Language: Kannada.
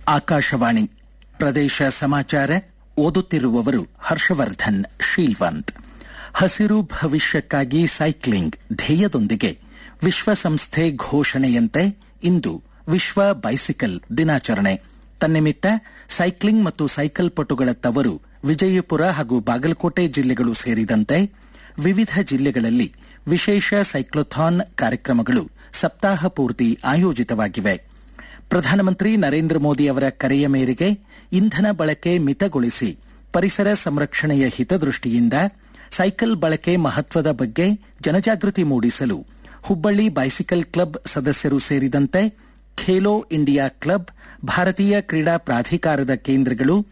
ಆಕಾಶವಾಣಿ ಪ್ರದೇಶ ಸಮಾಚಾರ ಓದುತ್ತಿರುವವರು ಹರ್ಷವರ್ಧನ್ ಶೀಲ್ವಂತ್ ಹಸಿರು ಭವಿಷ್ಯಕ್ಕಾಗಿ ಸೈಕ್ಲಿಂಗ್ ಧ್ಯೇಯದೊಂದಿಗೆ ವಿಶ್ವಸಂಸ್ಥೆ ಘೋಷಣೆಯಂತೆ ಇಂದು ವಿಶ್ವ ಬೈಸಿಕಲ್ ದಿನಾಚರಣೆ ತನ್ನಿಮಿತ್ತ ಸೈಕ್ಲಿಂಗ್ ಮತ್ತು ಸೈಕಲ್ ಪಟುಗಳ ತವರು ವಿಜಯಪುರ ಹಾಗೂ ಬಾಗಲಕೋಟೆ ಜಿಲ್ಲೆಗಳು ಸೇರಿದಂತೆ ವಿವಿಧ ಜಿಲ್ಲೆಗಳಲ್ಲಿ ವಿಶೇಷ ಸೈಕ್ಲೋಥಾನ್ ಕಾರ್ಯಕ್ರಮಗಳು ಸಪ್ತಾಹ ಪೂರ್ತಿ ಆಯೋಜಿತವಾಗಿವೆ ಪ್ರಧಾನಮಂತ್ರಿ ನರೇಂದ್ರ ಮೋದಿ ಅವರ ಕರೆಯ ಮೇರೆಗೆ ಇಂಧನ ಬಳಕೆ ಮಿತಗೊಳಿಸಿ ಪರಿಸರ ಸಂರಕ್ಷಣೆಯ ಹಿತದೃಷ್ಟಿಯಿಂದ ಸೈಕಲ್ ಬಳಕೆ ಮಹತ್ವದ ಬಗ್ಗೆ ಜನಜಾಗೃತಿ ಮೂಡಿಸಲು ಹುಬ್ಬಳ್ಳಿ ಬೈಸಿಕಲ್ ಕ್ಲಬ್ ಸದಸ್ಯರು ಸೇರಿದಂತೆ ಖೇಲೋ ಇಂಡಿಯಾ ಕ್ಲಬ್ ಭಾರತೀಯ ಕ್ರೀಡಾ ಪ್ರಾಧಿಕಾರದ ಕೇಂದ್ರಗಳು